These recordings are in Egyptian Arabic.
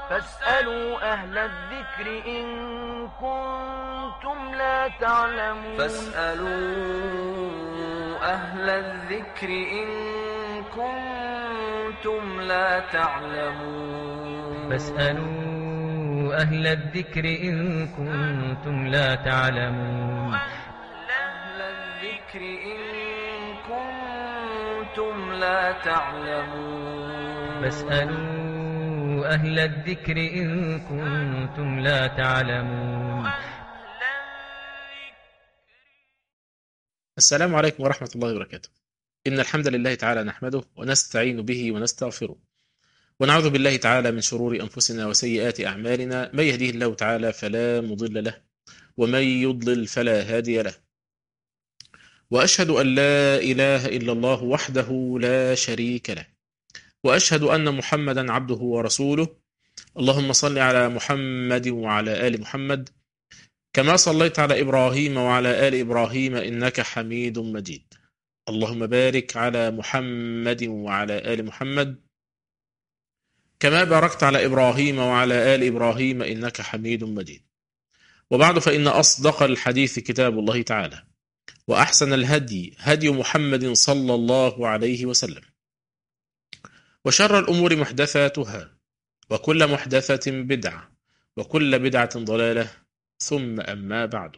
فاسألوا أهل الذكر إن كنتم لا تعلمون فاسألوا أهل الذكر إن كنتم لا تعلمون فاسألوا أهل الذكر إن كنتم لا تعلمون أهل الذكر إن كنتم لا تعلمون فاسألوا أهل الذكر إن كنتم لا تعلمون السلام عليكم ورحمة الله وبركاته إن الحمد لله تعالى نحمده ونستعين به ونستغفره ونعوذ بالله تعالى من شرور أنفسنا وسيئات أعمالنا من يهديه الله تعالى فلا مضل له ومن يضلل فلا هادي له وأشهد أن لا إله إلا الله وحده لا شريك له وأشهد أن محمدا عبده ورسوله اللهم صل على محمد وعلى آل محمد كما صليت على إبراهيم وعلى آل إبراهيم إنك حميد مجيد اللهم بارك على محمد وعلى آل محمد كما باركت على إبراهيم وعلى آل إبراهيم إنك حميد مجيد وبعد فإن أصدق الحديث كتاب الله تعالى وأحسن الهدي هدي محمد صلى الله عليه وسلم وشر الأمور محدثاتها وكل محدثة بدعة وكل بدعة ضلالة ثم أما بعد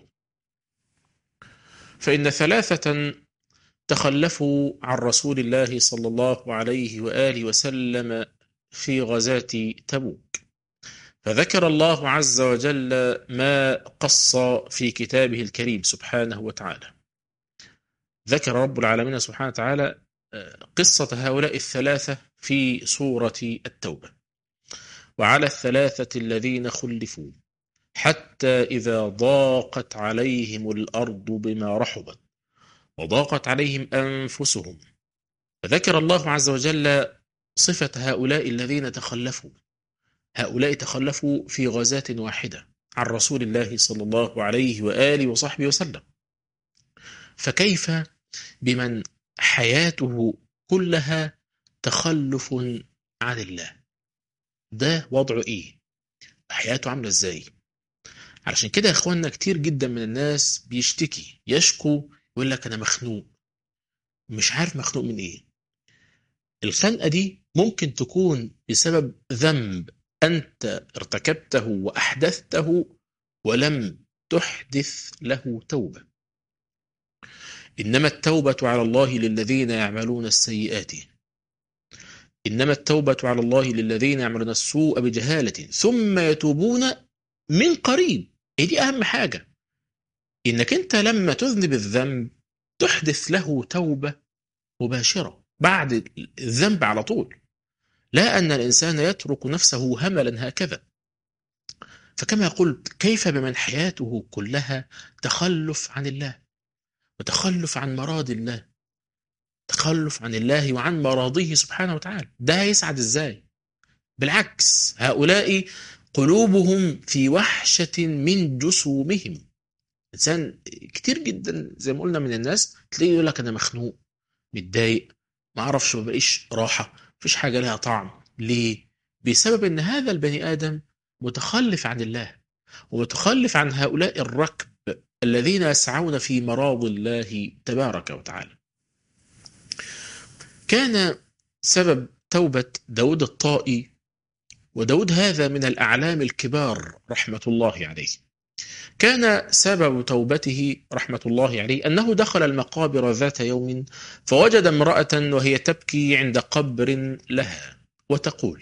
فإن ثلاثة تخلفوا عن رسول الله صلى الله عليه وآله وسلم في غزاة تبوك فذكر الله عز وجل ما قص في كتابه الكريم سبحانه وتعالى ذكر رب العالمين سبحانه وتعالى قصة هؤلاء الثلاثة في سورة التوبة وعلى الثلاثة الذين خلفوا حتى إذا ضاقت عليهم الأرض بما رحبت وضاقت عليهم أنفسهم فذكر الله عز وجل صفة هؤلاء الذين تخلفوا هؤلاء تخلفوا في غزاة واحدة عن رسول الله صلى الله عليه وآله وصحبه وسلم فكيف بمن حياته كلها تخلف عن الله ده وضعه ايه حياته عامله ازاي علشان كده يا اخواننا كتير جدا من الناس بيشتكي يشكو يقول لك انا مخنوق مش عارف مخنوق من ايه الخنقه دي ممكن تكون بسبب ذنب انت ارتكبته واحدثته ولم تحدث له توبه انما التوبه على الله للذين يعملون السيئات إنما التوبة على الله للذين يعملون السوء بجهالة ثم يتوبون من قريب هي دي أهم حاجة إنك أنت لما تذنب الذنب تحدث له توبة مباشرة بعد الذنب على طول لا أن الإنسان يترك نفسه هملا هكذا فكما قلت كيف بمن حياته كلها تخلف عن الله وتخلف عن مراد الله تخلف عن الله وعن مراضيه سبحانه وتعالى ده يسعد ازاي بالعكس هؤلاء قلوبهم في وحشة من جسومهم إنسان كتير جدا زي ما قلنا من الناس تلاقيه يقول لك أنا مخنوق متضايق ما أعرفش ما بقيش راحة مفيش حاجة لها طعم ليه؟ بسبب أن هذا البني آدم متخلف عن الله ومتخلف عن هؤلاء الركب الذين يسعون في مراض الله تبارك وتعالى كان سبب توبة داود الطائي وداود هذا من الأعلام الكبار رحمة الله عليه كان سبب توبته رحمة الله عليه أنه دخل المقابر ذات يوم فوجد امرأة وهي تبكي عند قبر لها وتقول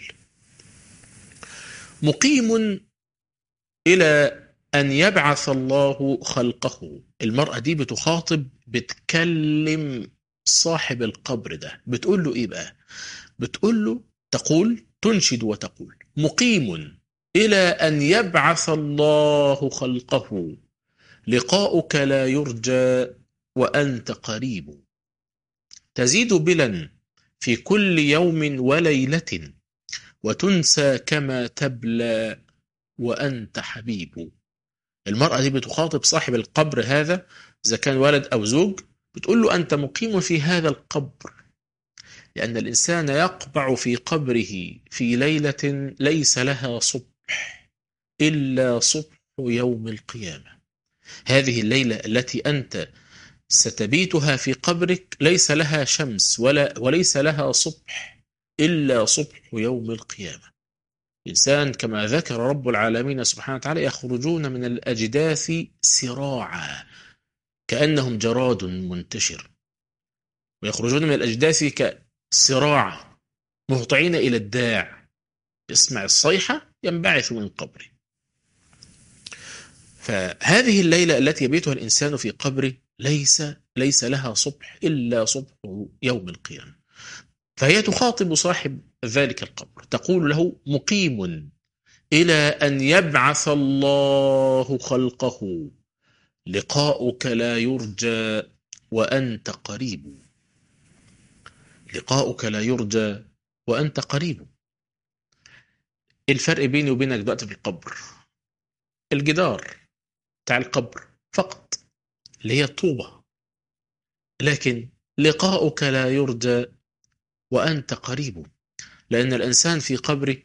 مقيم إلى أن يبعث الله خلقه المرأة دي بتخاطب بتكلم صاحب القبر ده بتقول له ايه بقى بتقول له تقول تنشد وتقول مقيم الى ان يبعث الله خلقه لقاؤك لا يرجى وانت قريب تزيد بلا في كل يوم وليله وتنسى كما تبلى وانت حبيب المراه دي بتخاطب صاحب القبر هذا اذا كان ولد او زوج بتقول له أنت مقيم في هذا القبر لأن الإنسان يقبع في قبره في ليلة ليس لها صبح إلا صبح يوم القيامة هذه الليلة التي أنت ستبيتها في قبرك ليس لها شمس ولا وليس لها صبح إلا صبح يوم القيامة الإنسان كما ذكر رب العالمين سبحانه وتعالى يخرجون من الأجداث سراعا كأنهم جراد منتشر ويخرجون من الأجداث كسراع مهطعين إلى الداع يسمع الصيحة ينبعث من قبره فهذه الليلة التي يبيتها الإنسان في قبره ليس ليس لها صبح إلا صبح يوم القيامة فهي تخاطب صاحب ذلك القبر تقول له مقيم إلى أن يبعث الله خلقه لقاؤك لا يرجى وأنت قريب لقاؤك لا يرجى وأنت قريب الفرق بيني وبينك دلوقتي في القبر الجدار بتاع القبر فقط اللي هي الطوبة لكن لقاؤك لا يرجى وأنت قريب لأن الإنسان في قبره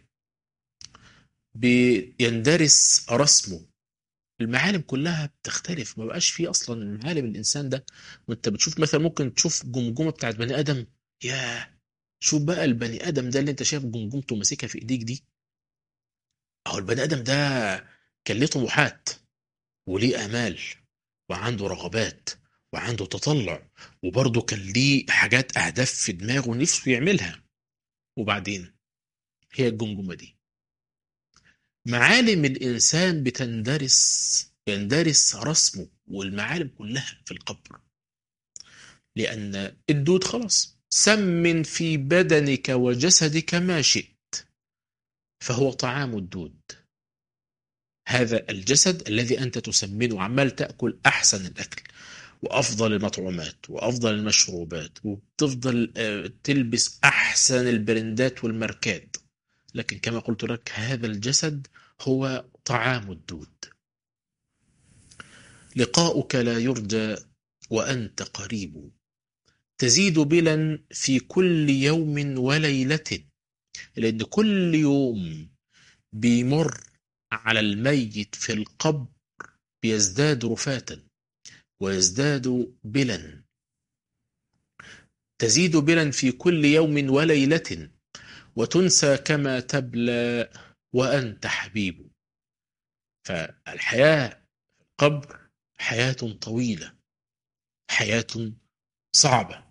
بيندرس رسمه المعالم كلها بتختلف ما بقاش فيه اصلا معالم الانسان ده وانت بتشوف مثلا ممكن تشوف جمجمه بتاعت بني ادم يا شوف بقى البني ادم ده اللي انت شايف جمجمته ماسكها في ايديك دي اهو البني ادم ده كان ليه طموحات وليه امال وعنده رغبات وعنده تطلع وبرضه كان ليه حاجات اهداف في دماغه نفسه يعملها وبعدين هي الجمجمه دي معالم الانسان بتندرس يندرس رسمه والمعالم كلها في القبر لان الدود خلاص سمن في بدنك وجسدك ما شئت فهو طعام الدود هذا الجسد الذي أنت تسمنه عمال تأكل أحسن الأكل وأفضل المطعومات وأفضل المشروبات وبتفضل تلبس أحسن البرندات والماركات لكن كما قلت لك هذا الجسد هو طعام الدود لقاؤك لا يرجى وأنت قريب تزيد بلا في كل يوم وليلة لأن كل يوم بيمر على الميت في القبر بيزداد رفاتا ويزداد بلا تزيد بلا في كل يوم وليلة وتنسى كما تبلى وأنت حبيب فالحياة في القبر حياة طويلة حياة صعبة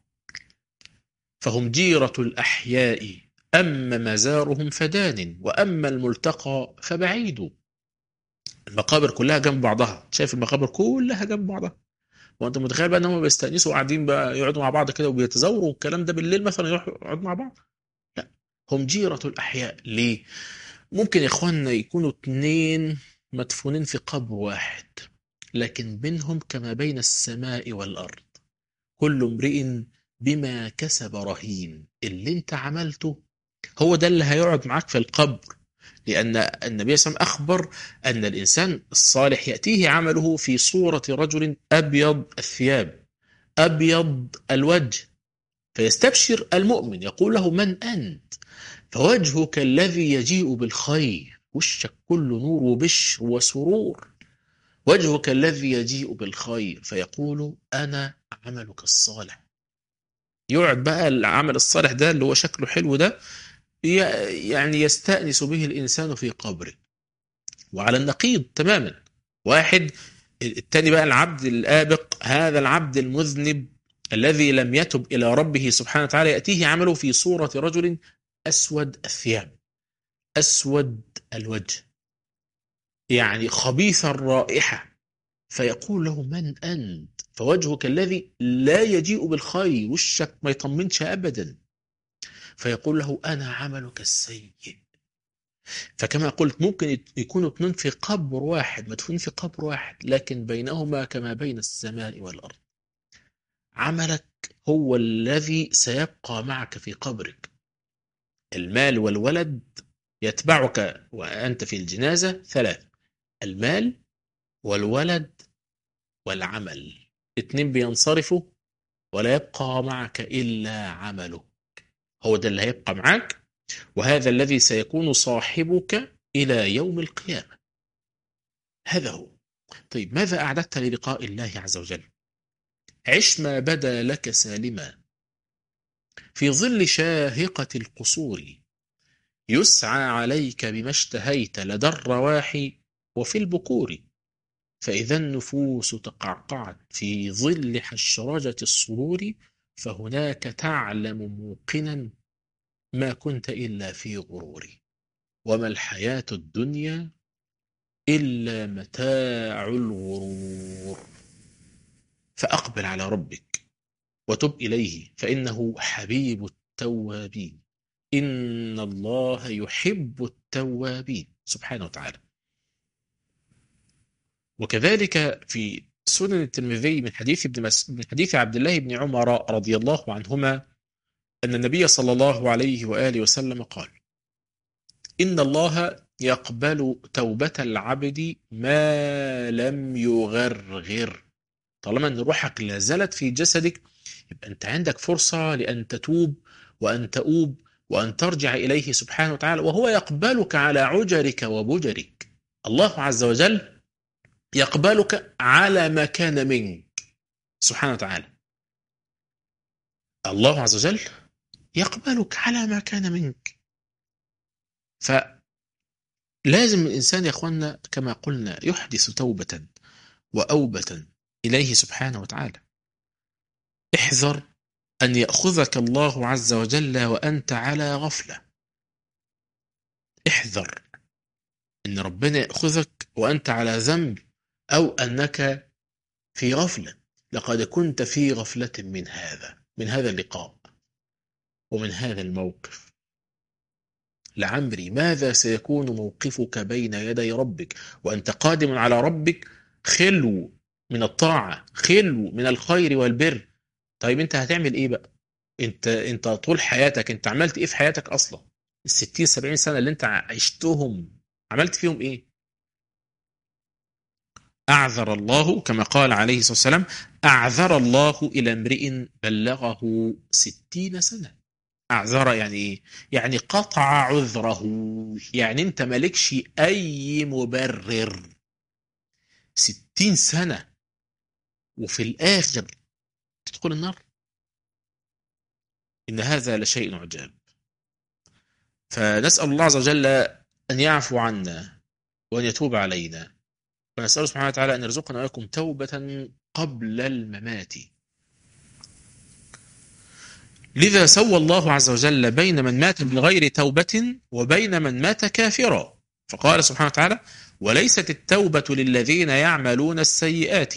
فهم جيرة الأحياء أما مزارهم فدان وأما الملتقى فبعيد المقابر كلها جنب بعضها شايف المقابر كلها جنب بعضها وانت متخيل بقى ان هم بيستانسوا قاعدين بقى يقعدوا مع بعض كده وبيتزاوروا والكلام ده بالليل مثلا يروحوا يقعدوا مع بعض لا هم جيرة الأحياء ليه ممكن يا اخواننا يكونوا اتنين مدفونين في قبر واحد لكن بينهم كما بين السماء والأرض كل امرئ بما كسب رهين اللي انت عملته هو ده اللي هيقعد معاك في القبر لأن النبي صلى الله عليه وسلم أخبر أن الإنسان الصالح يأتيه عمله في صورة رجل أبيض الثياب أبيض الوجه فيستبشر المؤمن يقول له من أنت فوجهك الذي يجيء بالخير وشك كله نور وبشر وسرور وجهك الذي يجيء بالخير فيقول أنا عملك الصالح يقعد بقى العمل الصالح ده اللي هو شكله حلو ده يعني يستأنس به الإنسان في قبره وعلى النقيض تماما واحد التاني بقى العبد الآبق هذا العبد المذنب الذي لم يتب إلى ربه سبحانه وتعالى يأتيه عمله في صورة رجل أسود الثياب أسود الوجه يعني خبيث الرائحة فيقول له من أنت فوجهك الذي لا يجيء بالخير وشك ما يطمنش أبدا فيقول له أنا عملك السيء فكما قلت ممكن يكونوا اثنين في قبر واحد مدفونين في قبر واحد لكن بينهما كما بين السماء والأرض عملك هو الذي سيبقى معك في قبرك المال والولد يتبعك وأنت في الجنازة ثلاث المال والولد والعمل اتنين بينصرفوا ولا يبقى معك إلا عمله هو ده اللي هيبقى معاك وهذا الذي سيكون صاحبك إلى يوم القيامة هذا هو طيب ماذا أعددت للقاء الله عز وجل عش ما بدا لك سالما في ظل شاهقة القصور يسعى عليك بما اشتهيت لدى الرواحي وفي البكور فإذا النفوس تقعقعت في ظل حشرجة الصدور فهناك تعلم موقنا ما كنت إلا في غرور وما الحياة الدنيا إلا متاع الغرور فأقبل على ربك وتب إليه فإنه حبيب التوابين إن الله يحب التوابين سبحانه وتعالى وكذلك في سنن الترمذي من حديث ابن مس... من حديث عبد الله بن عمر رضي الله عنهما أن النبي صلى الله عليه وآله وسلم قال إن الله يقبل توبة العبد ما لم يغرغر طالما أن روحك لا زالت في جسدك يبقى أنت عندك فرصة لأن تتوب وأن تؤوب وأن ترجع إليه سبحانه وتعالى وهو يقبلك على عجرك وبجرك الله عز وجل يقبلك على ما كان منك سبحانه وتعالى الله عز وجل يقبلك على ما كان منك فلازم الإنسان يا أخوانا كما قلنا يحدث توبة وأوبة إليه سبحانه وتعالى احذر أن يأخذك الله عز وجل وأنت على غفلة احذر أن ربنا يأخذك وأنت على ذنب أو أنك في غفلة لقد كنت في غفلة من هذا من هذا اللقاء ومن هذا الموقف لعمري ماذا سيكون موقفك بين يدي ربك وأنت قادم على ربك خلو من الطاعة خلو من الخير والبر طيب انت هتعمل ايه بقى انت انت طول حياتك انت عملت ايه في حياتك اصلا ال 60 70 سنة اللي انت عشتهم عملت فيهم ايه أعذر الله كما قال عليه الصلاة والسلام أعذر الله إلى امرئ بلغه ستين سنة أعذر يعني إيه؟ يعني قطع عذره يعني أنت مالكش أي مبرر ستين سنة وفي الآخر تدخل النار إن هذا لشيء عجاب فنسأل الله عز وجل أن يعفو عنا وأن يتوب علينا ونسأل سبحانه وتعالى أن يرزقنا وإياكم توبة قبل الممات لذا سوى الله عز وجل بين من مات بغير توبة وبين من مات كافرا فقال سبحانه وتعالى وليست التوبة للذين يعملون السيئات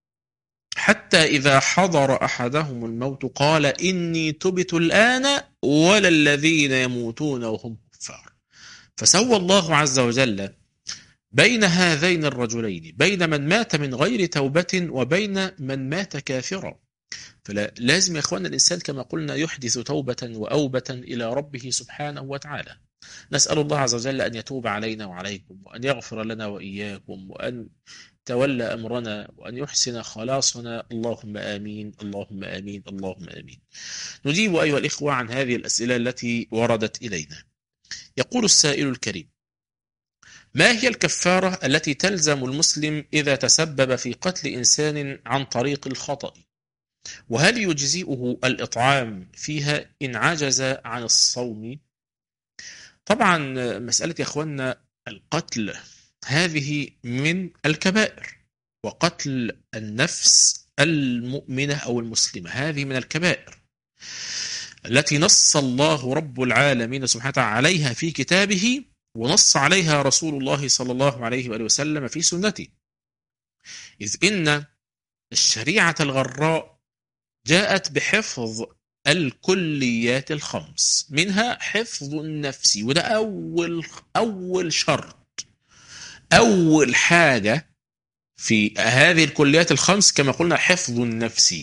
حتى إذا حضر أحدهم الموت قال إني تبت الآن ولا الذين يموتون وهم كفار فسوى الله عز وجل بين هذين الرجلين بين من مات من غير توبة وبين من مات كافرا فلازم يا اخوانا الانسان كما قلنا يحدث توبة وأوبة إلى ربه سبحانه وتعالى نسأل الله عز وجل أن يتوب علينا وعليكم وأن يغفر لنا وإياكم وأن تولى أمرنا وأن يحسن خلاصنا اللهم آمين اللهم آمين اللهم آمين نجيب أيها الإخوة عن هذه الأسئلة التي وردت إلينا يقول السائل الكريم ما هي الكفارة التي تلزم المسلم إذا تسبب في قتل إنسان عن طريق الخطأ وهل يجزئه الإطعام فيها إن عجز عن الصوم طبعا مسألة يا أخوانا القتل هذه من الكبائر وقتل النفس المؤمنة أو المسلمة هذه من الكبائر التي نص الله رب العالمين سبحانه وتعالى عليها في كتابه ونص عليها رسول الله صلى الله عليه وآله وسلم في سنته إذ إن الشريعة الغراء جاءت بحفظ الكليات الخمس منها حفظ النفس وده أول أول شرط أول حاجة في هذه الكليات الخمس كما قلنا حفظ النفس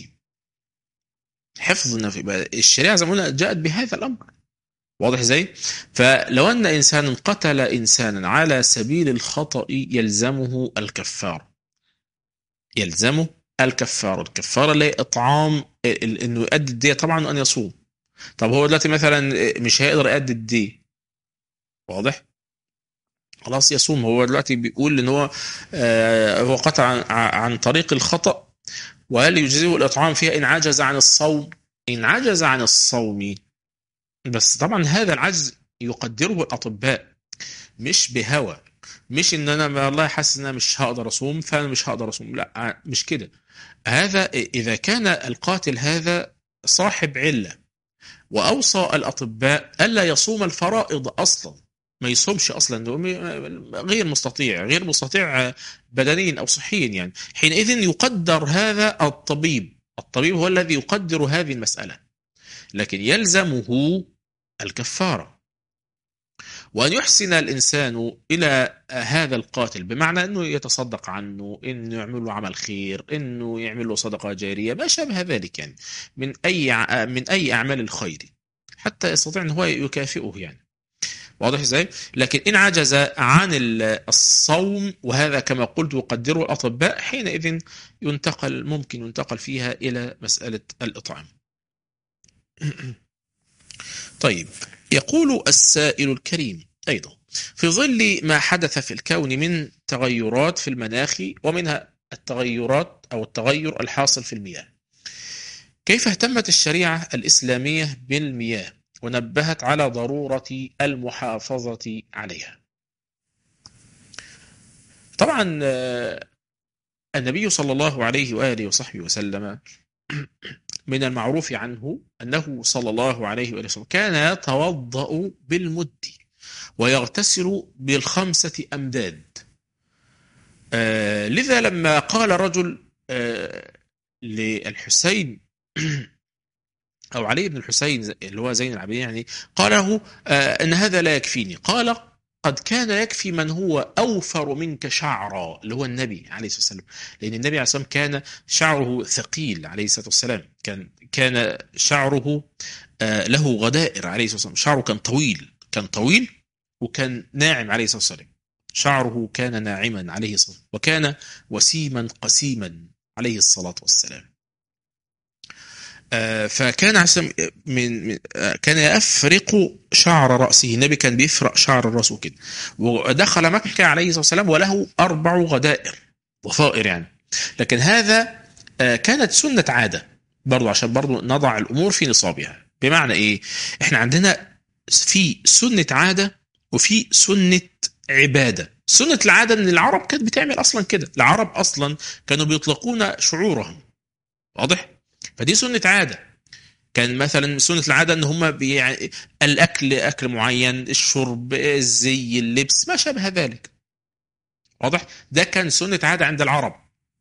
حفظ النفس الشريعة زي ما قلنا جاءت بهذا الأمر واضح ازاي؟ فلو أن إنسانا قتل إنسانا على سبيل الخطأ يلزمه الكفار يلزمه الكفارة الكفارة اللي هي إطعام إنه يؤدي الدية طبعا وأن يصوم طب هو دلوقتي مثلا مش هيقدر يأدي الدين واضح خلاص يصوم هو دلوقتي بيقول ان هو آه هو قطع عن, عن طريق الخطأ وهل يجزئه الإطعام فيها إن عجز عن الصوم إن عجز عن الصوم بس طبعا هذا العجز يقدره الأطباء مش بهوى مش ان انا والله حاسس ان انا مش هقدر اصوم فانا مش هقدر اصوم لا مش كده هذا اذا كان القاتل هذا صاحب عله واوصى الاطباء الا يصوم الفرائض اصلا ما يصومش اصلا غير مستطيع غير مستطيع بدنيا او صحيا يعني حينئذ يقدر هذا الطبيب الطبيب هو الذي يقدر هذه المساله لكن يلزمه الكفاره وأن يحسن الإنسان إلى هذا القاتل بمعنى أنه يتصدق عنه أنه يعمل له عمل خير أنه يعمل له صدقة جارية ما شابه ذلك يعني من أي من أي أعمال الخير حتى يستطيع أن هو يكافئه يعني واضح ازاي؟ لكن ان عجز عن الصوم وهذا كما قلت يقدره الاطباء حينئذ ينتقل ممكن ينتقل فيها الى مساله الاطعام. طيب يقول السائل الكريم أيضا في ظل ما حدث في الكون من تغيرات في المناخ ومنها التغيرات أو التغير الحاصل في المياه كيف اهتمت الشريعة الإسلامية بالمياه ونبهت على ضرورة المحافظة عليها طبعا النبي صلى الله عليه وآله وصحبه وسلم من المعروف عنه أنه صلى الله عليه وسلم كان يتوضأ بالمد ويغتسل بالخمسة أمداد آه لذا لما قال رجل آه للحسين أو علي بن الحسين اللي هو زين العابدين يعني قال له آه أن هذا لا يكفيني قال قد كان يكفي من هو أوفر منك شعرا اللي هو النبي عليه الصلاة والسلام لأن النبي عليه الصلاة والسلام كان شعره ثقيل عليه الصلاة والسلام كان كان شعره له غدائر عليه الصلاة والسلام شعره كان طويل كان طويل وكان ناعم عليه الصلاة والسلام شعره كان ناعما عليه الصلاة والسلام وكان وسيما قسيما عليه الصلاة والسلام فكان عسم من كان يفرق شعر رأسه النبي كان بيفرق شعر رأسه كده ودخل مكة عليه الصلاة والسلام وله أربع غدائر ضفائر يعني لكن هذا كانت سنة عادة برضو عشان برضو نضع الأمور في نصابها بمعنى إيه إحنا عندنا في سنة عادة وفي سنة عبادة سنة العادة ان العرب كانت بتعمل اصلا كده العرب اصلا كانوا بيطلقون شعورهم واضح فدي سنة عادة كان مثلا سنة العادة ان هم بي... الاكل اكل معين الشرب الزي اللبس ما شابه ذلك واضح ده كان سنة عادة عند العرب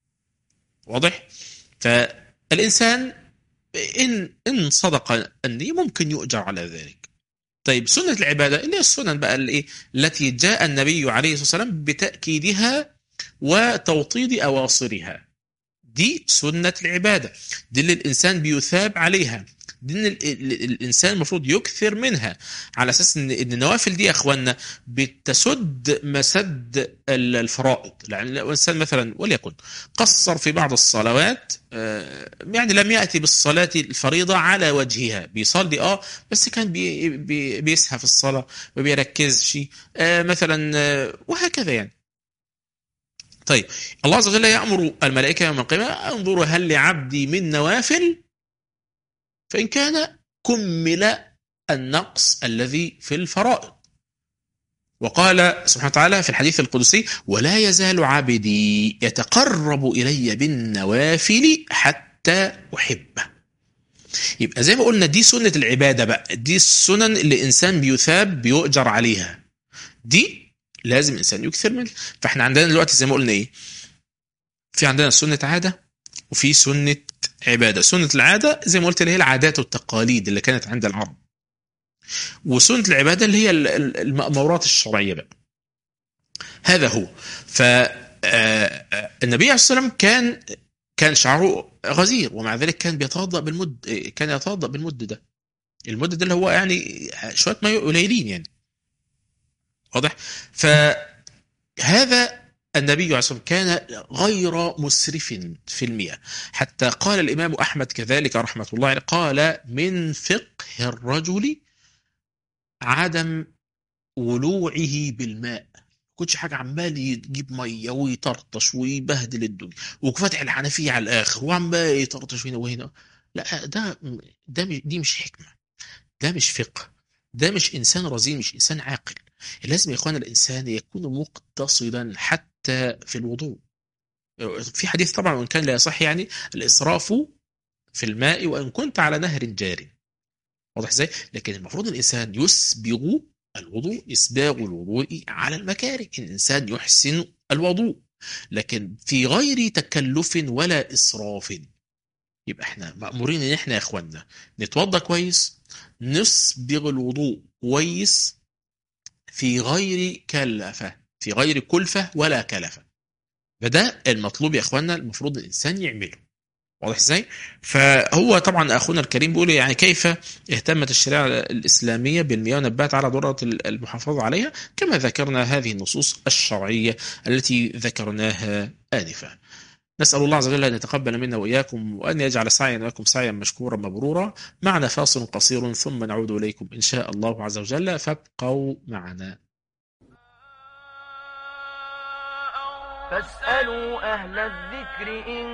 واضح فالانسان ان ان صدق اني ممكن يؤجر على ذلك طيب سنة العبادة اللي هي السنن بقى اللي التي جاء النبي عليه الصلاة والسلام بتأكيدها وتوطيد أواصرها دي سنة العبادة دي اللي الإنسان بيثاب عليها دي اللي الإنسان المفروض يكثر منها على أساس إن النوافل دي يا أخوانا بتسد مسد الفرائض يعني لو الإنسان مثلا وليكن قصر في بعض الصلوات يعني لم يأتي بالصلاة الفريضة على وجهها بيصلي اه بس كان بي بي بيسهى في الصلاة ما بيركزش آه مثلا آه وهكذا يعني طيب الله عز وجل يأمر الملائكة يوم القيامة انظروا هل لعبدي من نوافل فإن كان كمل النقص الذي في الفرائض وقال سبحانه وتعالى في الحديث القدسي ولا يزال عبدي يتقرب إلي بالنوافل حتى أحبه يبقى زي ما قلنا دي سنة العبادة بقى دي السنن اللي الإنسان بيثاب بيؤجر عليها دي لازم الإنسان يكثر منها فاحنا عندنا دلوقتي زي ما قلنا إيه في عندنا سنة عادة وفي سنة عبادة سنة العادة زي ما قلت اللي هي العادات والتقاليد اللي كانت عند العرب وسنة العبادة اللي هي المأمورات الشرعية بقى هذا هو فالنبي عليه الصلاة والسلام كان كان شعره غزير ومع ذلك كان بيتوضأ بالمد كان يتوضأ بالمد ده المد ده اللي هو يعني شوية ماء قليلين يعني واضح فهذا النبي عليه الصلاة والسلام كان غير مسرف في المياه حتى قال الإمام أحمد كذلك رحمة الله عليه قال من فقه الرجل عدم ولوعه بالماء كنتش حاجة عمال يجيب مية ويطرطش ويبهدل الدنيا وفتح الحنفية على الآخر وعمال يطرطش هنا وهنا لا ده ده دي مش حكمة ده مش فقه ده مش إنسان رزين مش إنسان عاقل لازم يا إخوان الإنسان يكون مقتصدا حتى في الوضوء في حديث طبعا وإن كان لا يصح يعني الإسراف في الماء وإن كنت على نهر جار واضح ازاي؟ لكن المفروض الإنسان يسبغ الوضوء إسباغ الوضوء على المكاره الإنسان يحسن الوضوء لكن في غير تكلف ولا إسراف يبقى احنا مأمورين ان احنا يا اخوانا نتوضى كويس نصبغ الوضوء كويس في غير كلفة في غير كلفة ولا كلفة فده المطلوب يا اخوانا المفروض الانسان يعمله واضح ازاي؟ فهو طبعا اخونا الكريم بيقول يعني كيف اهتمت الشريعه الاسلاميه بالمياه ونبهت على ضروره المحافظه عليها كما ذكرنا هذه النصوص الشرعيه التي ذكرناها انفا. نسال الله عز وجل ان يتقبل منا واياكم وان يجعل سعينا لكم سعيا مشكورا مبرورا. معنا فاصل قصير ثم نعود اليكم ان شاء الله عز وجل فابقوا معنا. فاسألوا أهل الذكر إن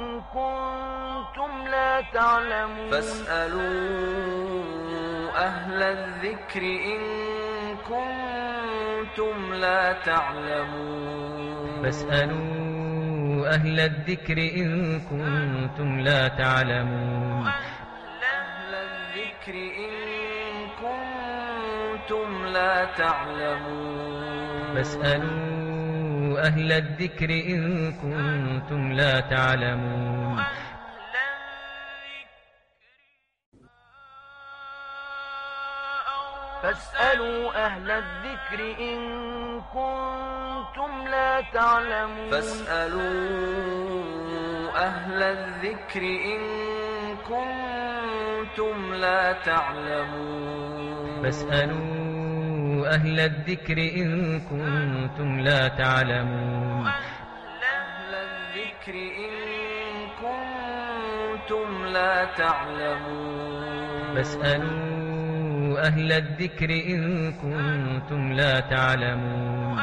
كنتم لا تعلمون فاسألوا أهل الذكر إن كنتم لا تعلمون فاسألوا أهل الذكر إن كنتم لا تعلمون أهل الذكر إن كنتم لا تعلمون فاسألوا أهل الذكر إن كنتم لا تعلمون فاسألوا أهل الذكر إن كنتم لا تعلمون فاسألوا أهل الذكر إن كنتم لا تعلمون فاسألوا أهل الذكر إن كنتم لا تعلمون أهل الذكر إن كنتم لا تعلمون فاسألوا أهل الذكر إن كنتم لا تعلمون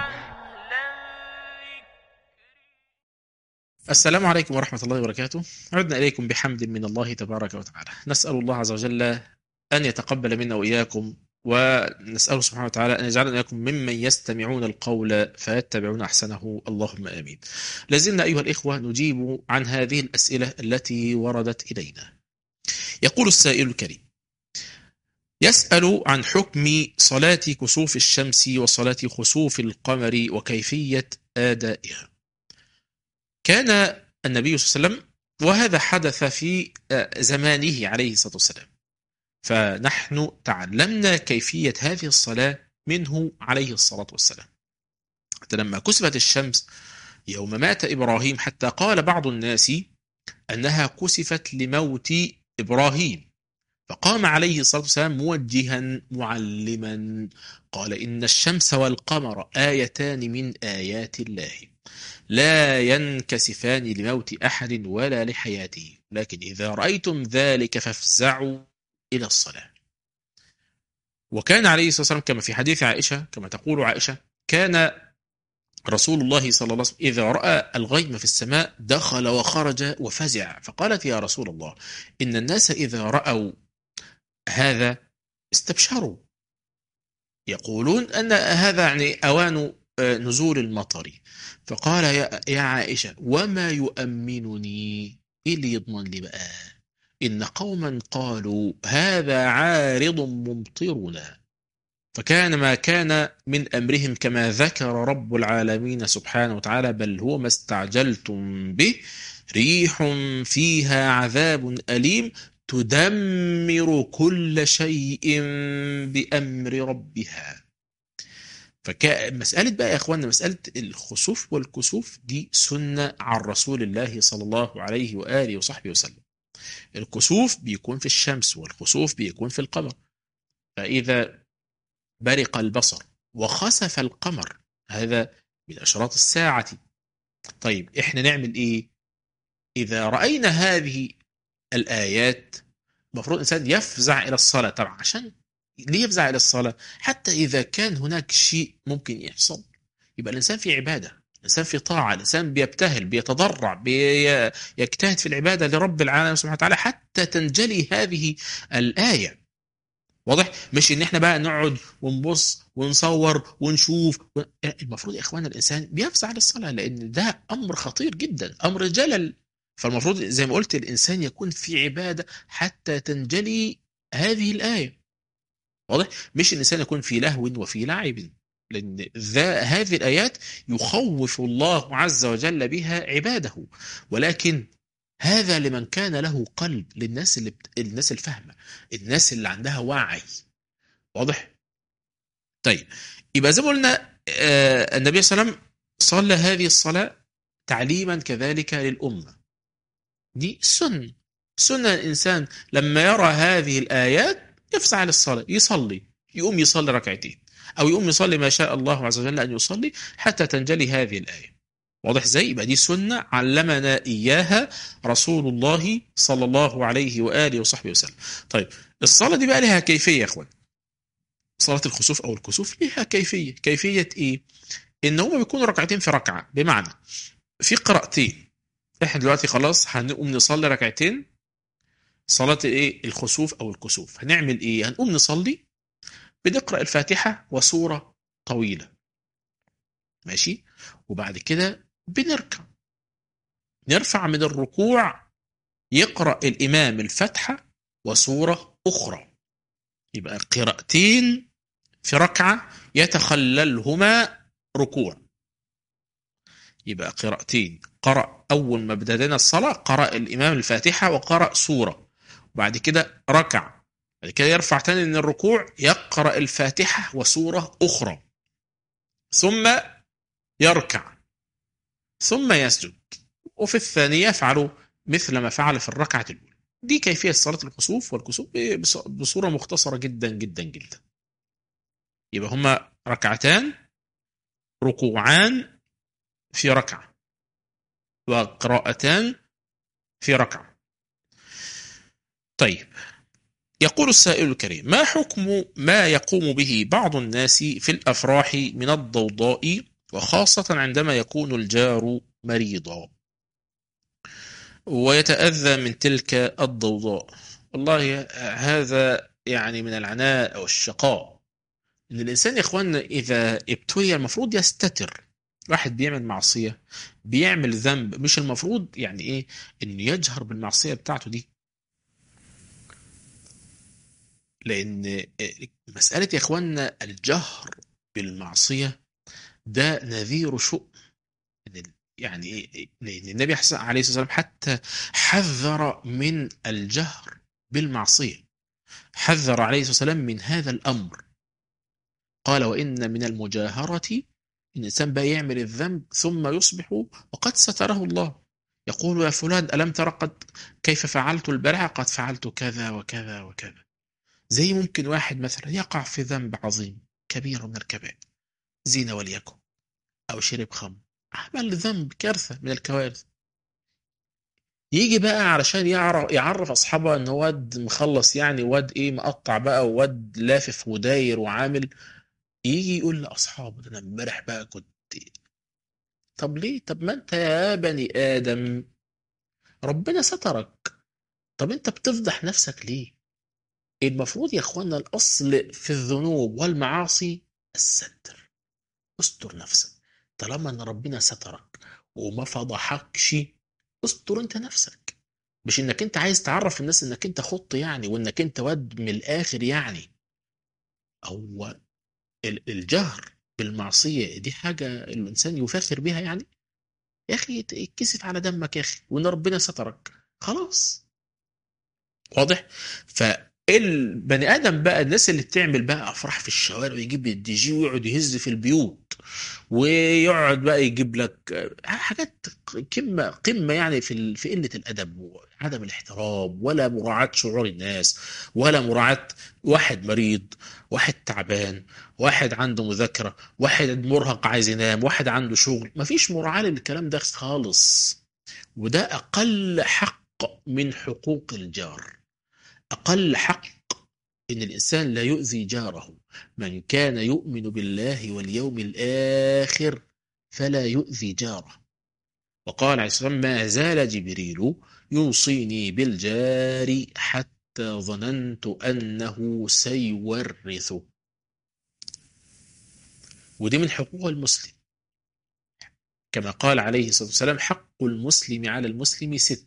السلام عليكم ورحمة الله وبركاته عدنا إليكم بحمد من الله تبارك وتعالى نسأل الله عز وجل أن يتقبل منا وإياكم ونسأله سبحانه وتعالى أن يجعلنا إياكم ممن يستمعون القول فيتبعون أحسنه اللهم آمين لازلنا أيها الإخوة نجيب عن هذه الأسئلة التي وردت إلينا يقول السائل الكريم يسأل عن حكم صلاة كسوف الشمس وصلاة خسوف القمر وكيفية آدائها كان النبي صلى الله عليه وسلم وهذا حدث في زمانه عليه الصلاة والسلام فنحن تعلمنا كيفية هذه الصلاة منه عليه الصلاة والسلام حتى لما كسفت الشمس يوم مات إبراهيم حتى قال بعض الناس أنها كسفت لموت إبراهيم فقام عليه الصلاة والسلام موجها معلما قال إن الشمس والقمر آيتان من آيات الله لا ينكسفان لموت أحد ولا لحياته لكن إذا رأيتم ذلك فافزعوا إلى الصلاة وكان عليه الصلاة والسلام كما في حديث عائشة كما تقول عائشة كان رسول الله صلى الله عليه وسلم إذا رأى الغيم في السماء دخل وخرج وفزع فقالت يا رسول الله إن الناس إذا رأوا هذا استبشروا يقولون أن هذا يعني أوان نزول المطر فقال يا, يا عائشة وما يؤمنني إيه اللي يضمن لي بقى إن قوما قالوا هذا عارض ممطرنا فكان ما كان من أمرهم كما ذكر رب العالمين سبحانه وتعالى بل هو ما استعجلتم به ريح فيها عذاب أليم تدمر كل شيء بأمر ربها فمسألة بقى يا أخوانا مسألة الخسوف والكسوف دي سنة عن رسول الله صلى الله عليه وآله وصحبه وسلم الكسوف بيكون في الشمس والخسوف بيكون في القمر فإذا برق البصر وخسف القمر هذا من أشراط الساعة طيب احنا نعمل ايه اذا راينا هذه الايات المفروض الانسان يفزع الى الصلاه طبعا عشان ليه يفزع الى الصلاه حتى اذا كان هناك شيء ممكن يحصل يبقى الانسان في عباده الانسان في طاعه الانسان بيبتهل بيتضرع بيجتهد في العباده لرب العالمين سبحانه وتعالى حتى تنجلي هذه الايه واضح مش ان احنا بقى نقعد ونبص ونصور ونشوف و... المفروض يا اخوانا الانسان بيفزع للصلاه لان ده امر خطير جدا امر جلل فالمفروض زي ما قلت الانسان يكون في عباده حتى تنجلي هذه الايه واضح مش الانسان يكون في لهو وفي لعب لان ذا هذه الايات يخوف الله عز وجل بها عباده ولكن هذا لمن كان له قلب للناس اللي بت... الناس الفاهمه الناس اللي عندها وعي واضح طيب يبقى زي ما قلنا آه النبي صلى الله عليه وسلم صلى هذه الصلاه تعليما كذلك للامه دي سنه سنه الانسان لما يرى هذه الايات يفزع للصلاه يصلي يقوم يصلي ركعتين او يقوم يصلي ما شاء الله عز وجل ان يصلي حتى تنجلي هذه الايه واضح ازاي يبقى دي سنه علمنا اياها رسول الله صلى الله عليه واله وصحبه وسلم طيب الصلاه دي بقى لها كيفيه يا اخوان صلاه الخسوف او الكسوف لها كيفيه كيفيه ايه ان هما بيكونوا ركعتين في ركعه بمعنى في قراءتين احنا دلوقتي خلاص هنقوم نصلي ركعتين صلاه ايه الخسوف او الكسوف هنعمل ايه هنقوم نصلي بنقرا الفاتحه وسوره طويله ماشي وبعد كده بنركع نرفع من الركوع يقرأ الإمام الفتحة وسورة أخرى يبقى قراءتين في ركعة يتخللهما ركوع يبقى قراءتين قرأ أول ما بدأنا الصلاة قرأ الإمام الفاتحة وقرأ سورة وبعد كده ركع بعد كده يرفع تاني من الركوع يقرأ الفاتحة وسورة أخرى ثم يركع ثم يسجد وفي الثانية يفعل مثل ما فعل في الركعة الأولى دي كيفية صلاة الخسوف والكسوف بصورة مختصرة جدا جدا جدا يبقى هما ركعتان ركوعان في ركعة وقراءتان في ركعة طيب يقول السائل الكريم ما حكم ما يقوم به بعض الناس في الأفراح من الضوضاء وخاصة عندما يكون الجار مريضا ويتأذى من تلك الضوضاء والله هذا يعني من العناء أو الشقاء إن الإنسان يا إخوان إذا ابتلي المفروض يستتر واحد بيعمل معصية بيعمل ذنب مش المفروض يعني إيه إنه يجهر بالمعصية بتاعته دي لأن مسألة يا إخواننا الجهر بالمعصية ده نذير شؤم يعني ايه لان النبي عليه الصلاه والسلام حتى حذر من الجهر بالمعصيه حذر عليه الصلاه والسلام من هذا الامر قال وان من المجاهره ان الانسان بقى يعمل الذنب ثم يصبح وقد ستره الله يقول يا فلان الم تر قد كيف فعلت البارحه قد فعلت كذا وكذا وكذا زي ممكن واحد مثلا يقع في ذنب عظيم كبير من الكبائر زنا وليكن أو شرب خمر عمل ذنب كارثة من الكوارث يجي بقى علشان يعرف يعرف اصحابه ان واد مخلص يعني واد ايه مقطع بقى واد لافف وداير وعامل يجي يقول لاصحابه ده انا امبارح بقى كنت طب ليه طب ما انت يا بني ادم ربنا سترك طب انت بتفضح نفسك ليه المفروض يا اخوانا الاصل في الذنوب والمعاصي الستر استر نفسك طالما ان ربنا سترك وما فضحكش استر انت نفسك مش انك انت عايز تعرف الناس انك انت خط يعني وانك انت واد من الاخر يعني هو الجهر بالمعصية دي حاجة الإنسان يفاخر بها يعني يا أخي اتكسف على دمك يا أخي وإن ربنا سترك خلاص واضح فالبني آدم بقى الناس اللي بتعمل بقى أفراح في الشوارع ويجيب الدي جي ويقعد يهز في البيوت ويقعد بقى يجيب لك آه، حاجات قمه قمه يعني في ال- في قله الادب وعدم الاحترام ولا مراعاه شعور الناس ولا مراعاه واحد مريض واحد تعبان واحد عنده مذاكره واحد مرهق عايز ينام واحد عنده شغل مفيش مراعاه للكلام ده خالص وده اقل حق من حقوق الجار اقل حق ان الانسان لا يؤذي جاره من كان يؤمن بالله واليوم الاخر فلا يؤذي جاره وقال عليه الصلاه والسلام ما زال جبريل يوصيني بالجار حتى ظننت انه سيورثه ودي من حقوق المسلم كما قال عليه الصلاه والسلام حق المسلم على المسلم ست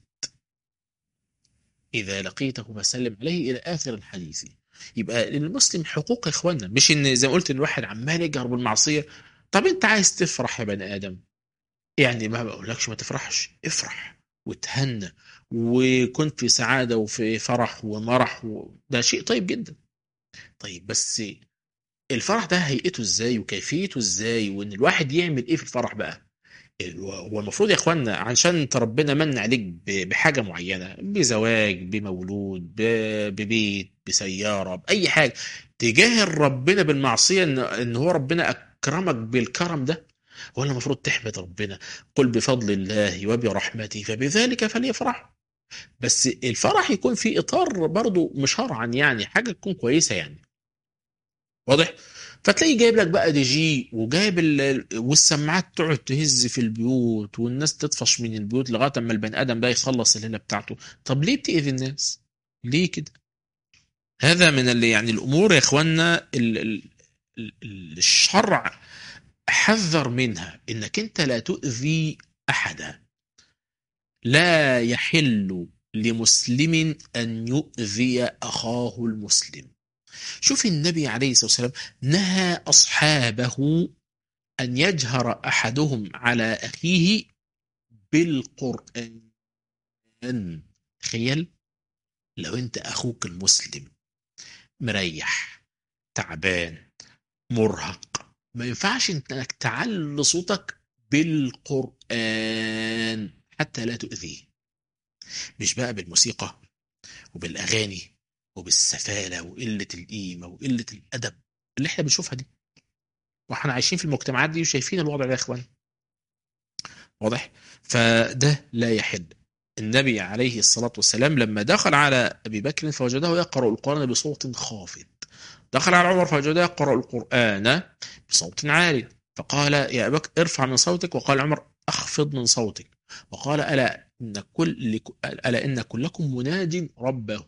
إذا لقيته فسلم عليه إلى آخر الحديث يبقى للمسلم حقوق يا إخوانا مش إن زي ما قلت إن واحد عمال يجهر بالمعصية طب أنت عايز تفرح يا بني آدم يعني ما بقولكش ما تفرحش افرح وتهنى وكنت في سعادة وفي فرح ومرح و... ده شيء طيب جدا طيب بس الفرح ده هيئته ازاي وكيفيته ازاي وان الواحد يعمل ايه في الفرح بقى هو المفروض يا اخوانا عشان انت ربنا من عليك ب- بحاجه معينه بزواج بمولود ب- ببيت بسياره باي حاجه تجاهل ربنا بالمعصيه ان ان هو ربنا اكرمك بالكرم ده ولا المفروض تحمد ربنا قل بفضل الله وبرحمته فبذلك فليفرحوا بس الفرح يكون في اطار برضه مشرعا يعني حاجه تكون كويسه يعني واضح فتلاقيه جايب لك بقى دي جي وجايب ال... والسماعات تقعد تهز في البيوت والناس تطفش من البيوت لغايه اما البني ادم ده يخلص الليله بتاعته طب ليه بتأذي الناس ليه كده هذا من اللي يعني الامور يا اخوانا ال... ال... ال- الشرع حذر منها انك انت لا تؤذي احدا لا يحل لمسلم ان يؤذي اخاه المسلم شوف النبي عليه الصلاه والسلام نهى اصحابه ان يجهر احدهم على اخيه بالقران تخيل لو انت اخوك المسلم مريح تعبان مرهق ما ينفعش انك تعلي صوتك بالقران حتى لا تؤذيه مش بقى بالموسيقى وبالاغاني وبالسفاله وقله القيمه وقله الادب اللي احنا بنشوفها دي واحنا عايشين في المجتمعات دي وشايفين الوضع ده يا اخوان واضح فده لا يحل النبي عليه الصلاة والسلام لما دخل على أبي بكر فوجده يقرأ القرآن بصوت خافت دخل على عمر فوجده يقرأ القرآن بصوت عالي فقال يا أبا بكر ارفع من صوتك وقال عمر أخفض من صوتك وقال ألا إن كل ألا إن كلكم مناج ربه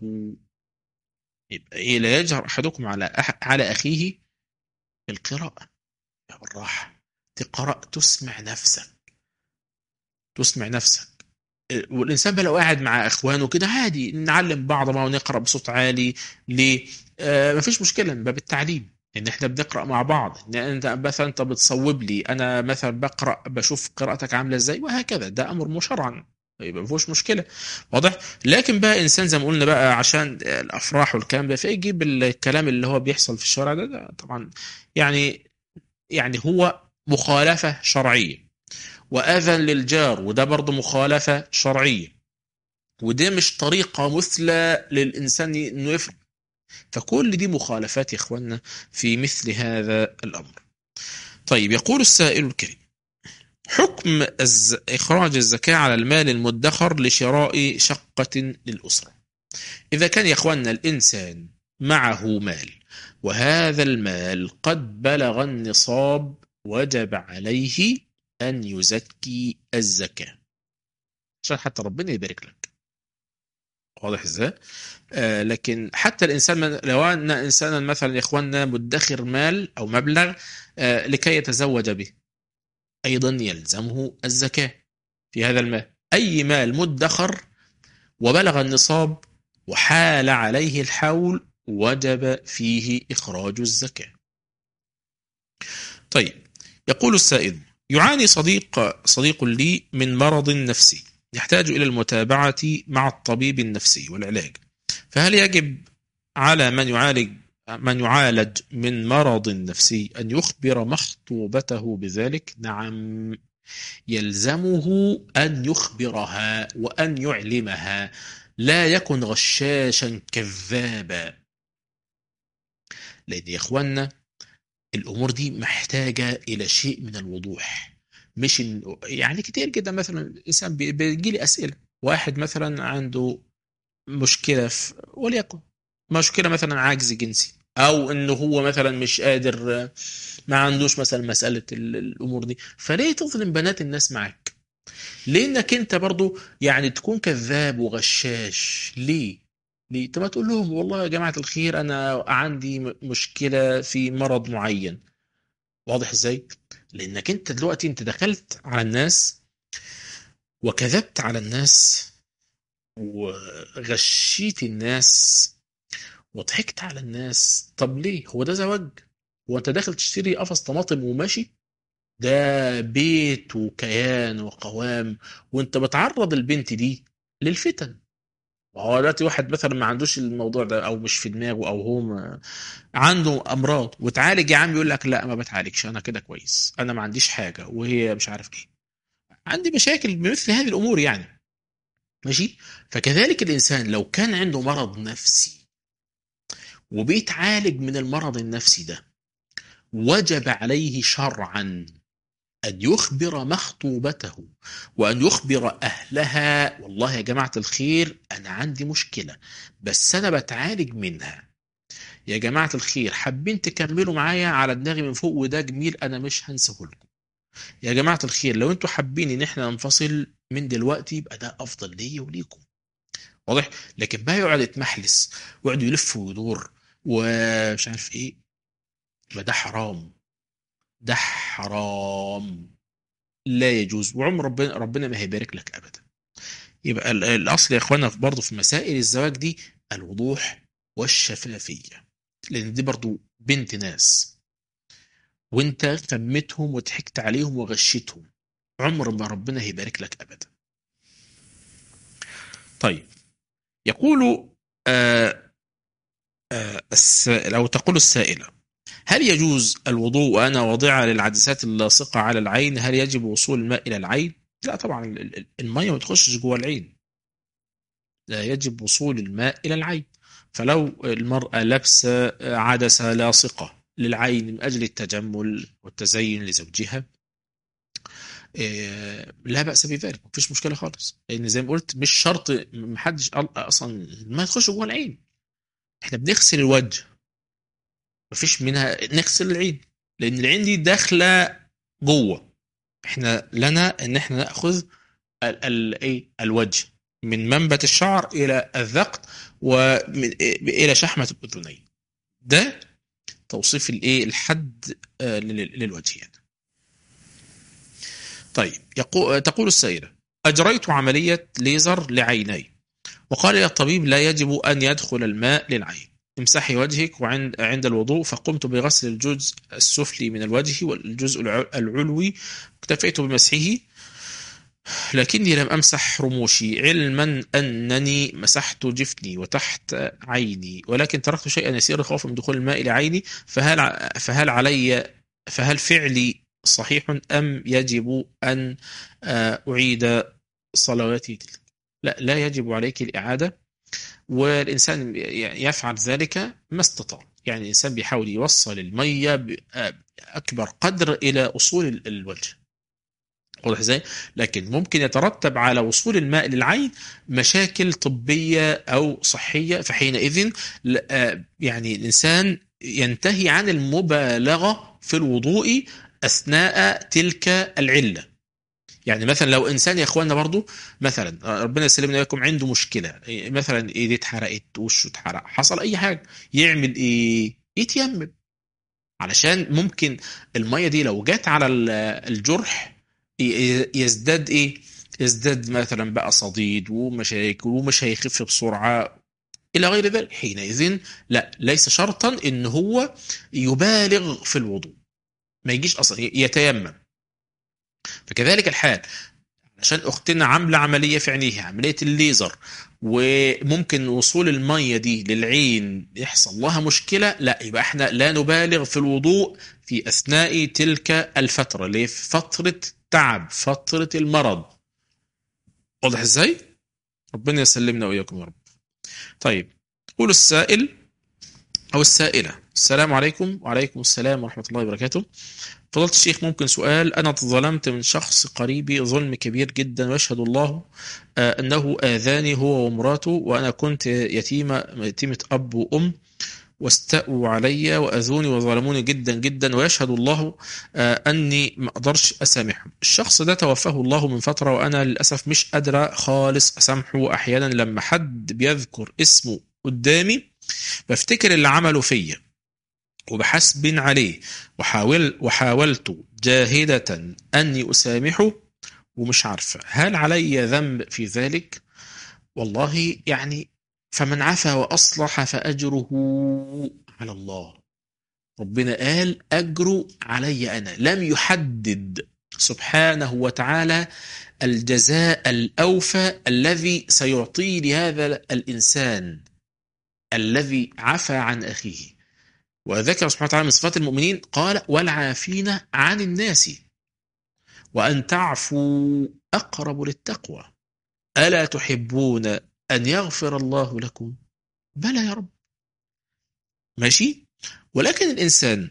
يبقى إيه لا يجهر أحدكم على أح على أخيه بالقراءة بالراحة تقرأ تسمع نفسك تسمع نفسك والإنسان بقى لو قاعد مع إخوانه كده عادي نعلم بعض ما ونقرأ بصوت عالي ليه؟ آه مفيش مشكلة من باب التعليم ان احنا بنقرا مع بعض ان انت مثلا انت بتصوب لي انا مثلا بقرا بشوف قراءتك عامله ازاي وهكذا ده امر مشرع يبقى ما فيهوش مشكله واضح لكن بقى انسان زي ما قلنا بقى عشان الافراح والكلام ده فيجيب الكلام اللي هو بيحصل في الشارع ده, ده طبعا يعني يعني هو مخالفه شرعيه واذى للجار وده برضه مخالفه شرعيه وده مش طريقه مثلى للانسان انه يفرح فكل دي مخالفات يا اخواننا في مثل هذا الامر. طيب يقول السائل الكريم: حكم الز... اخراج الزكاه على المال المدخر لشراء شقه للاسره. اذا كان يا اخواننا الانسان معه مال وهذا المال قد بلغ النصاب وجب عليه ان يزكي الزكاه. عشان حتى ربنا يبارك لك. واضح ازاي؟ آه لكن حتى الانسان من لو ان انسانا مثلا يا اخواننا مدخر مال او مبلغ آه لكي يتزوج به ايضا يلزمه الزكاه في هذا المال اي مال مدخر وبلغ النصاب وحال عليه الحول وجب فيه اخراج الزكاه. طيب يقول السائل يعاني صديق صديق لي من مرض نفسي يحتاج الى المتابعه مع الطبيب النفسي والعلاج فهل يجب على من يعالج من يعالج من مرض نفسي أن يخبر مخطوبته بذلك نعم يلزمه أن يخبرها وأن يعلمها لا يكن غشاشا كذابا لأن يا إخوانا الأمور دي محتاجة إلى شيء من الوضوح مش إن يعني كتير جدا مثلا الإنسان بي- بيجي لي أسئلة واحد مثلا عنده مشكلة في وليكن مشكلة مثلا عجز جنسي أو إنه هو مثلا مش قادر ما عندوش مثلا مسألة ال- الأمور دي فليه تظلم بنات الناس معاك لأنك أنت برضو يعني تكون كذاب وغشاش ليه ليه طب ما تقول لهم والله يا جماعة الخير أنا عندي م- مشكلة في مرض معين واضح إزاي لأنك أنت دلوقتي أنت دخلت على الناس وكذبت على الناس وغشيت الناس وضحكت على الناس طب ليه هو ده زواج هو انت داخل تشتري قفص طماطم وماشي ده بيت وكيان وقوام وانت بتعرض البنت دي للفتن وهو دلوقتي واحد مثلا ما عندوش الموضوع ده او مش في دماغه او هو ما عنده امراض وتعالج يا عم يقول لك لا ما بتعالجش انا كده كويس انا ما عنديش حاجه وهي مش عارف ايه عندي مشاكل بمثل هذه الامور يعني ماشي فكذلك الانسان لو كان عنده مرض نفسي وبيتعالج من المرض النفسي ده وجب عليه شرعا أن يخبر مخطوبته وأن يخبر أهلها والله يا جماعة الخير أنا عندي مشكلة بس أنا بتعالج منها يا جماعة الخير حابين تكملوا معايا على دماغي من فوق وده جميل أنا مش هنساه لكم يا جماعة الخير لو انتوا حابين ان احنا ننفصل من دلوقتي يبقى ده افضل ليا وليكم واضح لكن بقى يقعد يتمحلس ويقعد يلف ويدور ومش عارف ايه يبقى ده حرام ده حرام لا يجوز وعمر ربنا ربنا ما هيبارك لك ابدا يبقى ال- الاصل يا اخوانا برضه في مسائل الزواج دي الوضوح والشفافيه لان دي برضه بنت ناس وانت خمتهم وضحكت عليهم وغشيتهم عمر ما ربنا هيبارك لك ابدا طيب يقول آه آه السائل او تقول السائله هل يجوز الوضوء وانا واضعه للعدسات اللاصقه على العين هل يجب وصول الماء الى العين لا طبعا ال- ال- الميه ما تخشش جوه العين لا يجب وصول الماء الى العين فلو المراه لابسه عدسه لاصقه للعين من اجل التجمل والتزين لزوجها إيه، لا بأس بذلك مفيش مشكلة خالص لأن زي ما قلت مش شرط محدش قال أصلا ما تخش جوه العين احنا بنغسل الوجه مفيش منها نغسل العين لأن العين دي داخلة جوه احنا لنا ان احنا ناخذ ال ال ايه الوجه من منبت الشعر الى الذقن ومن الى شحمه الاذنين ده توصيف الايه الحد آه، لل- للوجه يعني. طيب يقول تقول السائله اجريت عمليه ليزر لعيني وقال لي الطبيب لا يجب ان يدخل الماء للعين امسحي وجهك وعند عند الوضوء فقمت بغسل الجزء السفلي من الوجه والجزء الع- العلوي اكتفيت بمسحه لكني لم امسح رموشي علما انني مسحت جفني وتحت عيني ولكن تركت شيئا يسيرا خوفا من دخول الماء الى عيني فهل ع- فهل علي فهل فعلي صحيح ام يجب ان آه، اعيد صلواتي تلك لا لا يجب عليك الاعاده والإنسان يفعل ذلك ما استطاع يعني الإنسان بيحاول يوصل المية بأكبر قدر إلى أصول ال- الوجه واضح ازاي؟ لكن ممكن يترتب على وصول الماء للعين مشاكل طبية أو صحية فحينئذ ل- آه، يعني الإنسان ينتهي عن المبالغة في الوضوء أثناء تلك العلة يعني مثلا لو انسان يا اخوانا برضو مثلا ربنا يسلمنا وياكم عنده مشكله إيه مثلا ايديه اتحرقت وشه اتحرق حصل اي حاجه يعمل ايه يتيمم علشان ممكن الميه دي لو جت على ال- الجرح ي- يزداد ايه يزداد مثلا بقى صديد ومشاكل ومش هيخف بسرعه الى غير ذلك حينئذ لا ليس شرطا ان هو يبالغ في الوضوء ما يجيش اصلا يتيمم فكذلك الحال عشان اختنا عامله عمليه في عينيها عمليه الليزر وممكن وصول الميه دي للعين يحصل لها مشكله لا يبقى احنا لا نبالغ في الوضوء في اثناء تلك الفتره اللي هي فتره تعب فتره المرض واضح ازاي ربنا يسلمنا واياكم يا رب طيب قول السائل او السائله السلام عليكم وعليكم السلام ورحمه الله وبركاته فضلت الشيخ ممكن سؤال أنا ظلمت من شخص قريبي ظلم كبير جدا ويشهد الله آه، أنه آذاني هو ومراته وأنا كنت يتيمة يتيمة أب وأم واستأوا علي وأذوني وظلموني جدا جدا ويشهد الله آه، أني ما أقدرش أسامحهم الشخص ده توفاه الله من فترة وأنا للأسف مش قادرة خالص أسامحه وأحيانا لما حد بيذكر اسمه قدامي بفتكر اللي عمله فيا وبحسب عليه وحاول وحاولت جاهدة أني أسامحه ومش عارفة هل علي ذنب في ذلك والله يعني فمن عفا وأصلح فأجره على الله ربنا قال أجره علي أنا لم يحدد سبحانه وتعالى الجزاء الأوفى الذي سيعطيه لهذا الإنسان الذي عفى عن أخيه وذكر سبحانه وتعالى من صفات المؤمنين قال والعافين عن الناس وأن تعفوا أقرب للتقوى ألا تحبون أن يغفر الله لكم بلى يا رب ماشي ولكن الإنسان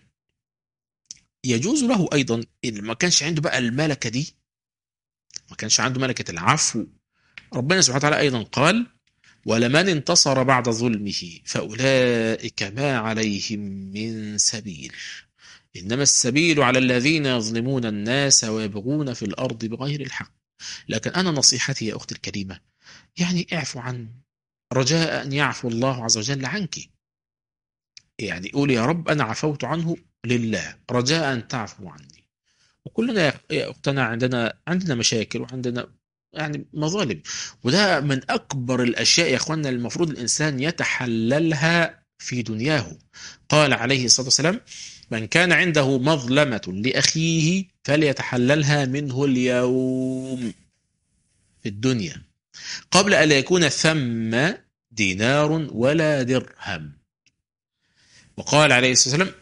يجوز له أيضا إن ما كانش عنده بقى الملكة دي ما كانش عنده ملكة العفو ربنا سبحانه وتعالى أيضا قال ولمن انتصر بعد ظلمه فأولئك ما عليهم من سبيل إنما السبيل على الذين يظلمون الناس ويبغون في الأرض بغير الحق لكن أنا نصيحتي يا أختي الكريمة يعني اعفو عن رجاء أن يعفو الله عز وجل عنك يعني قول يا رب أنا عفوت عنه لله رجاء أن تعفو عني وكلنا يا أختنا عندنا عندنا مشاكل وعندنا يعني مظالم وده من أكبر الأشياء يا أخوانا المفروض الإنسان يتحللها في دنياه قال عليه الصلاة والسلام من كان عنده مظلمة لأخيه فليتحللها منه اليوم في الدنيا قبل أن يكون ثم دينار ولا درهم وقال عليه الصلاة والسلام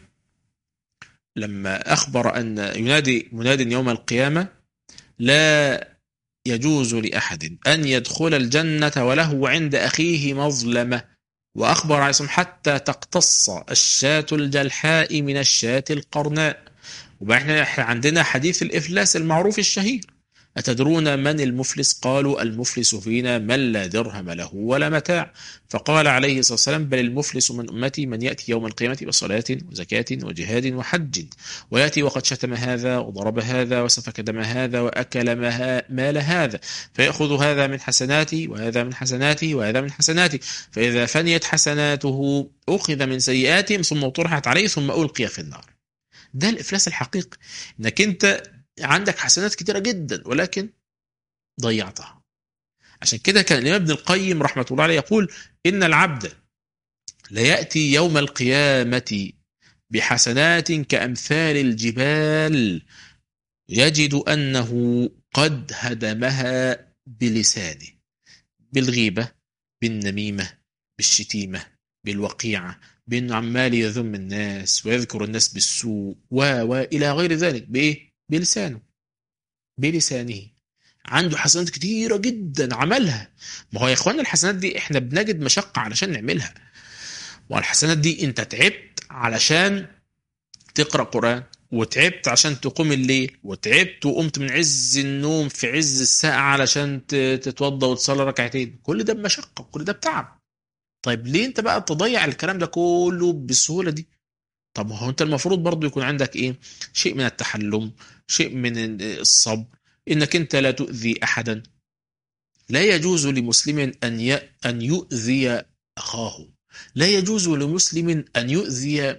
لما أخبر أن ينادي مناد يوم القيامة لا يجوز لأحد أن يدخل الجنة وله عند أخيه مظلمة وأخبر عليه الصلاة حتى تقتص الشاة الجلحاء من الشاة القرناء وبقى احنا عندنا حديث الإفلاس المعروف الشهير أتدرون من المفلس قالوا المفلس فينا من لا درهم له ولا متاع فقال عليه الصلاة والسلام بل المفلس من أمتي من يأتي يوم القيامة بصلاة وزكاة وجهاد وحج ويأتي وقد شتم هذا وضرب هذا وسفك دم هذا وأكل مال هذا فيأخذ هذا من حسناتي وهذا من حسناتي وهذا من حسناتي فإذا فنيت حسناته أخذ من سيئاتهم ثم طرحت عليه ثم ألقي في النار ده الإفلاس الحقيقي إنك أنت عندك حسنات كتيرة جدا ولكن ضيعتها عشان كده كان الإمام ابن القيم رحمة الله عليه يقول إن العبد ليأتي يوم القيامة بحسنات كأمثال الجبال يجد أنه قد هدمها بلسانه بالغيبة بالنميمة بالشتيمة بالوقيعة بأنه عمال يذم الناس ويذكر الناس بالسوء و وإلى غير ذلك بإيه؟ بلسانه بلسانه عنده حسنات كتيرة جدا عملها ما هو يا اخوانا الحسنات دي احنا بنجد مشقة علشان نعملها والحسنات دي انت تعبت علشان تقرأ قرآن وتعبت عشان تقوم الليل وتعبت وقمت من عز النوم في عز الساعة علشان تتوضى وتصلي ركعتين كل ده بمشقة كل ده بتعب طيب ليه انت بقى تضيع الكلام ده كله بالسهولة دي طب هو انت المفروض برضو يكون عندك ايه شيء من التحلم شيء من الصبر انك انت لا تؤذي احدا لا يجوز لمسلم ان ي... ان يؤذي اخاه لا يجوز لمسلم ان يؤذي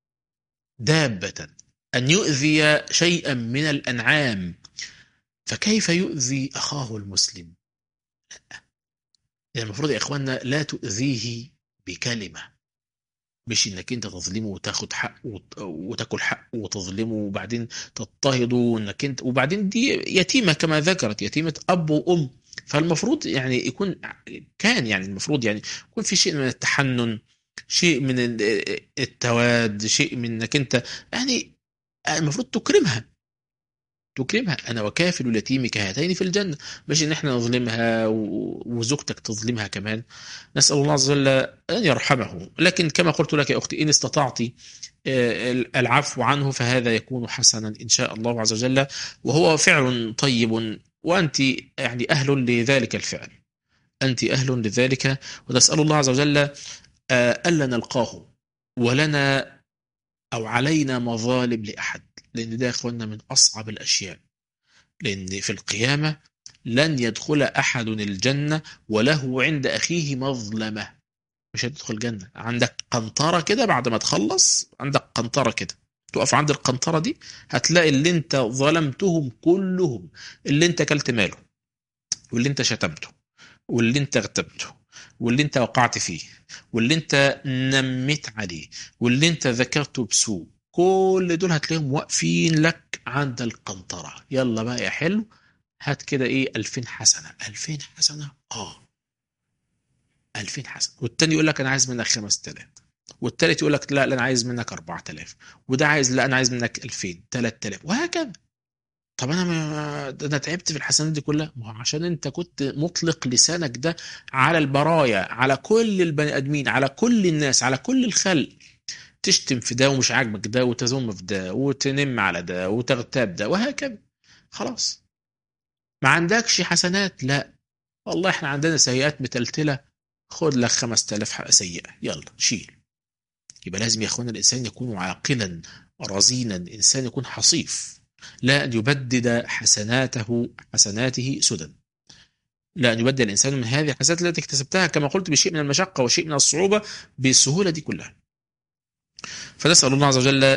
دابة ان يؤذي شيئا من الانعام فكيف يؤذي اخاه المسلم لا يعني المفروض يا اخواننا لا تؤذيه بكلمه مش انك انت تظلمه وتاخد حقه وت- وتاكل حقه وتظلمه وبعدين تضطهده وانك انت وبعدين دي يتيمه كما ذكرت يتيمه اب وام فالمفروض يعني يكون كان يعني المفروض يعني يكون في شيء من التحنن شيء من ال- التواد شيء من انك انت يعني المفروض تكرمها تكرمها انا وكافل اليتيم كهاتين في الجنه مش ان احنا نظلمها و- وزوجتك تظلمها كمان نسال الله عز وجل ان يرحمه لكن كما قلت لك يا اختي ان استطعت آه، العفو عنه فهذا يكون حسنا ان شاء الله عز وجل وهو فعل طيب وانت يعني اهل لذلك الفعل انت اهل لذلك ونسال الله عز وجل آه، الا نلقاه ولنا او علينا مظالم لاحد لان ده يا اخوانا من اصعب الاشياء لان في القيامه لن يدخل احد الجنه وله عند اخيه مظلمه مش هتدخل الجنه عندك قنطره كده بعد ما تخلص عندك قنطره كده تقف عند القنطره دي هتلاقي اللي انت ظلمتهم كلهم اللي انت كلت ماله واللي انت شتمته واللي انت اغتبته واللي انت وقعت فيه واللي انت نميت عليه واللي انت ذكرته بسوء كل دول هتلاقيهم واقفين لك عند القنطرة يلا بقى يا حلو هات كده ايه 2000 حسنة 2000 حسنة اه 2000 حسنة والتاني يقول لك انا عايز منك 5000 والتالت يقول لك لا لا انا عايز منك 4000 وده عايز لا انا عايز منك 2000 3000 وهكذا طب انا ما ده انا تعبت في الحسنات دي كلها ما هو عشان انت كنت مطلق لسانك ده على البرايا على كل البني ادمين على كل الناس على كل الخلق تشتم في ده ومش عاجبك ده وتذم في ده وتنم على ده وتغتاب ده وهكذا خلاص ما عندكش حسنات لا والله احنا عندنا سيئات متلتلة خد لك 5000 ح- سيئة يلا شيل يبقى لازم يا اخوانا الانسان يكون عاقلا رزينا انسان يكون حصيف لا ان يبدد حسناته حسناته سدى لا ان يبدل الانسان من هذه الحسنات التي اكتسبتها كما قلت بشيء من المشقه وشيء من الصعوبه بالسهوله دي كلها فنسال الله عز وجل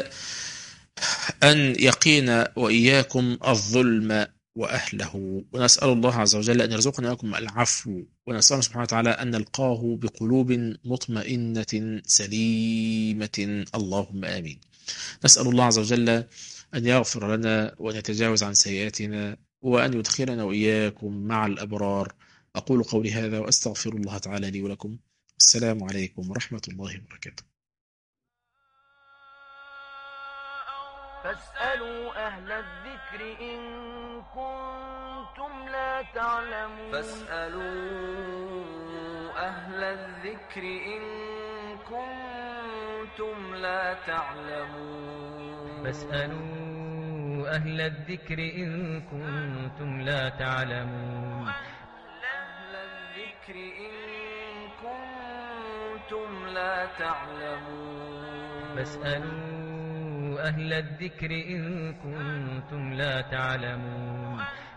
ان يقينا واياكم الظلم واهله ونسال الله عز وجل ان يرزقنا واياكم العفو ونسال سبحانه وتعالى ان نلقاه بقلوب مطمئنه سليمه اللهم امين نسال الله عز وجل أن يغفر لنا وأن يتجاوز عن سيئاتنا وأن يدخلنا وإياكم مع الأبرار أقول قولي هذا وأستغفر الله تعالى لي ولكم السلام عليكم ورحمة الله وبركاته فاسألوا أهل الذكر إن كنتم لا تعلمون فاسألوا أهل الذكر إن كنتم لا تعلمون فاسألوا أهل الذكر إن كنتم لا تعلمون أهل الذكر إن كنتم لا تعلمون فاسألوا أهل الذكر إن كنتم لا تعلمون